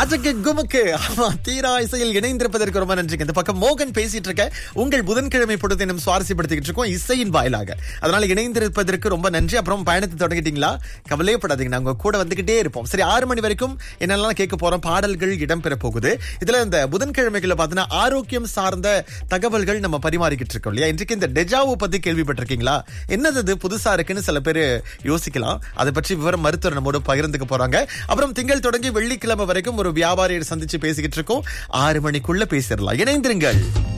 அஜக்கு குமுக்கு ஆமா தீரா இசையில் இணைந்திருப்பதற்கு ரொம்ப நன்றிங்க இந்த பக்கம் மோகன் பேசிட்டு இருக்க உங்கள் புதன்கிழமை பொழுது இன்னும் சுவாரஸ்யப்படுத்திக்கிட்டு இருக்கோம் இசையின் வாயிலாக அதனால இணைந்திருப்பதற்கு ரொம்ப நன்றி அப்புறம் பயணத்தை தொடங்கிட்டீங்களா கவலையப்படாதீங்க நாங்க கூட வந்துகிட்டே இருப்போம் சரி ஆறு மணி வரைக்கும் என்னெல்லாம் கேட்க போறோம் பாடல்கள் இடம்பெற போகுது இதுல இந்த புதன்கிழமைகளை பார்த்தீங்கன்னா ஆரோக்கியம் சார்ந்த தகவல்கள் நம்ம பரிமாறிக்கிட்டு இருக்கோம் இல்லையா இன்றைக்கு இந்த டெஜாவு பத்தி கேள்விப்பட்டிருக்கீங்களா என்னது இது புதுசா இருக்குன்னு சில பேர் யோசிக்கலாம் அதை பற்றி விவரம் மருத்துவர் நம்மோட பகிர்ந்துக்க போறாங்க அப்புறம் திங்கள் தொடங்கி வெள்ளிக்கிழமை வரைக்கும் ஒரு வியாபாரியை சந்திச்சு பேசிக்கிட்டு இருக்கோம் ஆறு மணிக்குள்ள பேசிடலாம் இணைந்திருங்கள்